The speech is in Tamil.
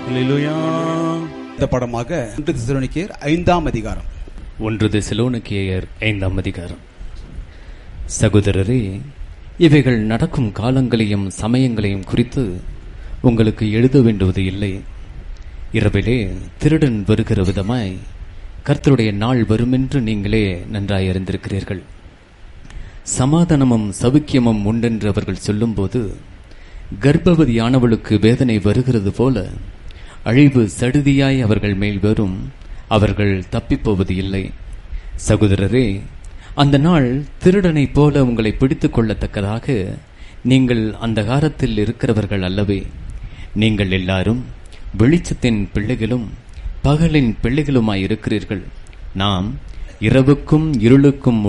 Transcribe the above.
அல்லேலூயா இந்த படமாக ஒன்று தெசலோனிக்கேயர் ஐந்தாம் அதிகாரம் ஒன்று தெசலோனிக்கேயர் ஐந்தாம் அதிகாரம் சகோதரரே இவைகள் நடக்கும் காலங்களையும் சமயங்களையும் குறித்து உங்களுக்கு எழுத வேண்டுவது இல்லை இரவிலே திருடன் வருகிற விதமாய் கர்த்தருடைய நாள் வருமென்று நீங்களே நன்றாய் அறிந்திருக்கிறீர்கள் சமாதானமும் சவுக்கியமும் உண்டென்று அவர்கள் சொல்லும்போது கர்ப்பவதியானவளுக்கு வேதனை வருகிறது போல அழிவு சடுதியாய் அவர்கள் மேல் வரும் அவர்கள் தப்பிப்போவது இல்லை சகோதரரே அந்த நாள் திருடனைப் போல உங்களை பிடித்துக் கொள்ளத்தக்கதாக நீங்கள் அந்த காலத்தில் இருக்கிறவர்கள் அல்லவே நீங்கள் எல்லாரும் வெளிச்சத்தின் பிள்ளைகளும் பகலின் பிள்ளைகளுமாய் இருக்கிறீர்கள் நாம் இரவுக்கும் இருளுக்கும்